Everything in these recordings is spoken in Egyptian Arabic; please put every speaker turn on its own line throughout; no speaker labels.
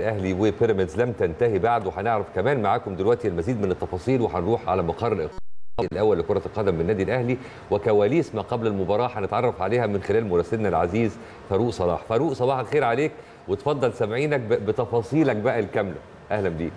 الاهلي وبيراميدز لم تنتهي بعد وهنعرف كمان معاكم دلوقتي المزيد من التفاصيل وهنروح على مقر الإقامة الاول لكره القدم بالنادي الاهلي وكواليس ما قبل المباراه هنتعرف عليها من خلال مراسلنا العزيز فاروق صلاح فاروق صباح الخير عليك وتفضل سامعينك ب- بتفاصيلك بقى الكامله اهلا بيك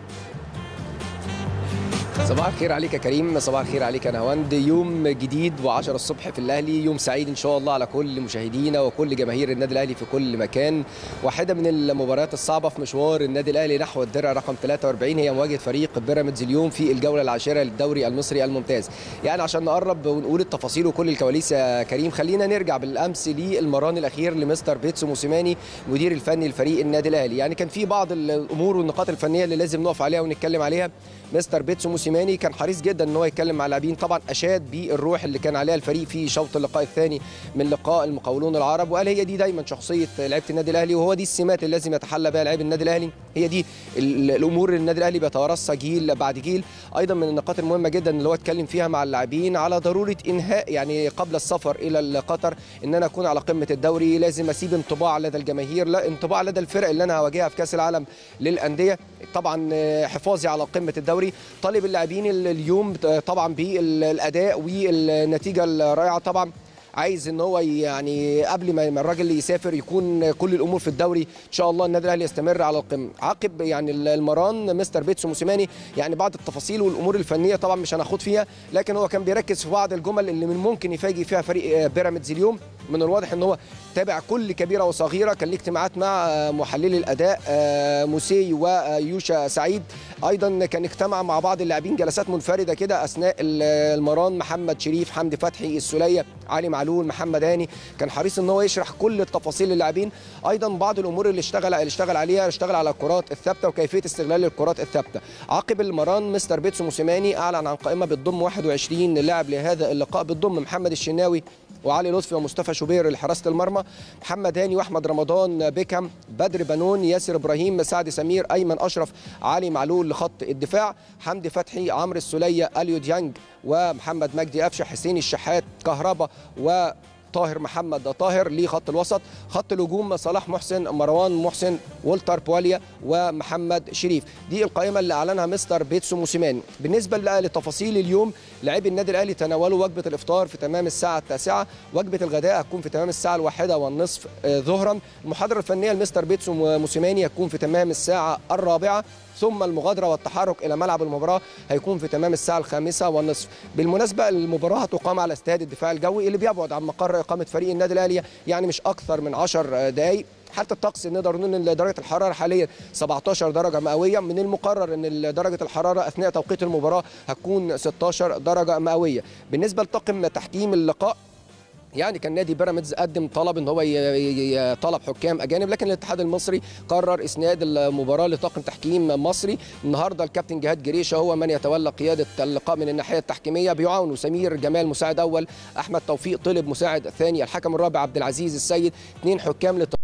صباح الخير عليك يا كريم صباح الخير عليك يا نهاوند يوم جديد و10 الصبح في الاهلي يوم سعيد ان شاء الله على كل مشاهدينا وكل جماهير النادي الاهلي في كل مكان واحده من المباريات الصعبه في مشوار النادي الاهلي نحو الدرع رقم 43 هي مواجهه فريق بيراميدز اليوم في الجوله العاشره للدوري المصري الممتاز يعني عشان نقرب ونقول التفاصيل وكل الكواليس يا كريم خلينا نرجع بالامس للمران الاخير لمستر بيتسو موسيماني مدير الفني لفريق النادي الاهلي يعني كان في بعض الامور والنقاط الفنيه اللي لازم نقف عليها ونتكلم عليها مستر بيتسو موسيماني كان حريص جدا ان هو يتكلم مع اللاعبين طبعا اشاد بالروح اللي كان عليها الفريق في شوط اللقاء الثاني من لقاء المقاولون العرب وقال هي دي دايما شخصيه لعيبه النادي الاهلي وهو دي السمات اللي لازم يتحلى بها لاعبي النادي الاهلي هي دي ال- الامور اللي النادي الاهلي بيتوارثها جيل بعد جيل ايضا من النقاط المهمه جدا اللي هو اتكلم فيها مع اللاعبين على ضروره انهاء يعني قبل السفر الى قطر ان انا اكون على قمه الدوري لازم اسيب انطباع لدى الجماهير لا انطباع لدى الفرق اللي انا هواجهها في كاس العالم للانديه طبعا آه، حفاظي على قمه الدوري طالب اللاعبين ال- اليوم آه، طبعا بالاداء والنتيجه الرائعه طبعا عايز ان هو يعني قبل ما ما الراجل يسافر يكون كل الامور في الدوري ان شاء الله النادي الاهلي يستمر على القمه عقب يعني المران مستر بيتسو موسيماني يعني بعض التفاصيل والامور الفنيه طبعا مش هناخد فيها لكن هو كان بيركز في بعض الجمل اللي من ممكن يفاجئ فيها فريق آه، بيراميدز اليوم من الواضح ان هو تابع كل كبيره وصغيره كان ليه اجتماعات مع آه، محللي الاداء آه، موسي ويوشا سعيد ايضا كان اجتمع مع بعض اللاعبين جلسات منفرده كده اثناء ال- المران محمد شريف حمدي فتحي السوليه علي معلول محمد هاني كان حريص ان هو يشرح كل التفاصيل للاعبين ايضا بعض الامور اللي اشتغل اللي اشتغل عليها اشتغل على الكرات الثابته وكيفيه استغلال الكرات الثابته عقب المران مستر بيتسو موسيماني اعلن عن قائمه بتضم 21 لاعب لهذا اللقاء بتضم محمد الشناوي وعلي لطفي ومصطفى شوبير لحراسه المرمى محمد هاني واحمد رمضان بيكهام بدر بنون ياسر ابراهيم سعد سمير ايمن اشرف علي معلول لخط الدفاع حمدي فتحي عمرو السوليه اليو ديانج ومحمد مجدي قفشه حسين الشحات كهربا و طاهر محمد طاهر لخط الوسط خط الهجوم صلاح محسن مروان محسن والتر بواليا ومحمد شريف دي القائمه اللي اعلنها مستر بيتسو موسيماني بالنسبه بقى لتفاصيل اليوم لاعبي النادي الاهلي تناولوا وجبه الافطار في تمام الساعه التاسعه وجبه الغداء هتكون في تمام الساعه الواحدة والنصف آه، ظهرا المحاضره الفنيه لمستر بيتسو موسيماني هتكون في تمام الساعه الرابعه ثم المغادره والتحرك الى ملعب المباراه هيكون في تمام الساعه الخامسة والنصف بالمناسبه المباراه هتقام على استاد الدفاع الجوي اللي بيبعد عن مقر اقامه فريق النادي الاهلي يعني مش اكثر من 10 دقائق حتى الطقس نقدر نقول ان درجه الحراره حاليا 17 درجه مئويه من المقرر ان درجه الحراره اثناء توقيت المباراه هتكون 16 درجه مئويه بالنسبه لطاقم تحكيم اللقاء يعني كان نادي بيراميدز قدم طلب ان هو ي- ي- ي- طلب حكام اجانب لكن الاتحاد المصري قرر اسناد المباراه لطاقم تحكيم مصري النهارده الكابتن جهاد جريشه هو من يتولى قياده اللقاء من الناحيه التحكيميه بيعاونه سمير جمال مساعد اول احمد توفيق طلب مساعد ثاني الحكم الرابع عبد العزيز السيد اثنين حكام لت...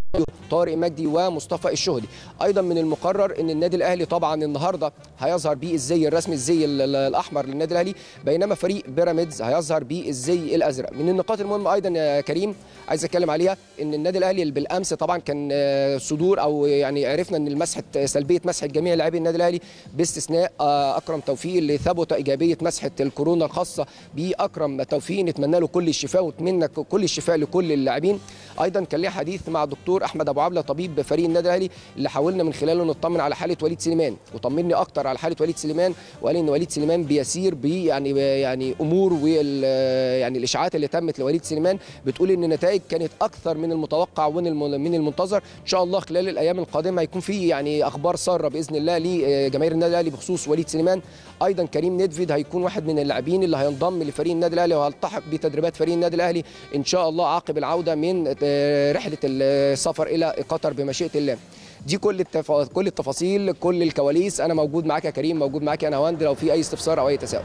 طارق مجدي ومصطفى الشهدي ايضا من المقرر ان النادي الاهلي طبعا النهارده هيظهر بيه الزي الرسمي الزي ال- ال- الاحمر للنادي الاهلي بينما فريق بيراميدز هيظهر بيه الزي الازرق من النقاط المهمه ايضا يا كريم عايز اتكلم عليها ان النادي الاهلي بالامس طبعا كان آه، صدور او يعني عرفنا ان المسحه سلبيه مسحه جميع لاعبي النادي الاهلي باستثناء آه، اكرم توفيق اللي ثبت ايجابيه مسحه الكورونا الخاصه باكرم توفيق نتمنى له كل الشفاء ونتمنى كل الشفاء لكل اللاعبين ايضا كان ليه حديث مع دكتور احمد ابو عبله طبيب فريق النادي الاهلي اللي حاولنا من خلاله نطمن على حاله وليد سليمان وطمني اكتر على حاله وليد سليمان وقال ان وليد سليمان بيسير ب يعني يعني امور وال يعني الاشاعات اللي تمت لوليد سليمان بتقول ان النتائج كانت اكثر من المتوقع ومن الم- من المنتظر ان شاء الله خلال الايام القادمه هيكون في يعني اخبار ساره باذن الله لجماهير النادي الاهلي بخصوص وليد سليمان ايضا كريم ندفيد هيكون واحد من اللاعبين اللي هينضم لفريق النادي الاهلي وهيلتحق بتدريبات فريق النادي الاهلي ان شاء الله عقب العوده من آه، رحله السفر الى قطر بمشيئه الله دي كل التف... كل التفاصيل كل الكواليس انا موجود معاك يا كريم موجود معاك يا نهاوند لو في اي استفسار او اي تساؤل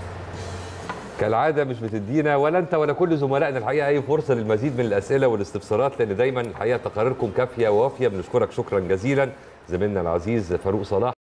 كالعاده مش بتدينا ولا انت ولا كل زملائنا الحقيقه اي فرصه للمزيد من الاسئله والاستفسارات لان دايما الحقيقه تقاريركم كافيه ووافيه بنشكرك شكرا جزيلا زميلنا العزيز فاروق صلاح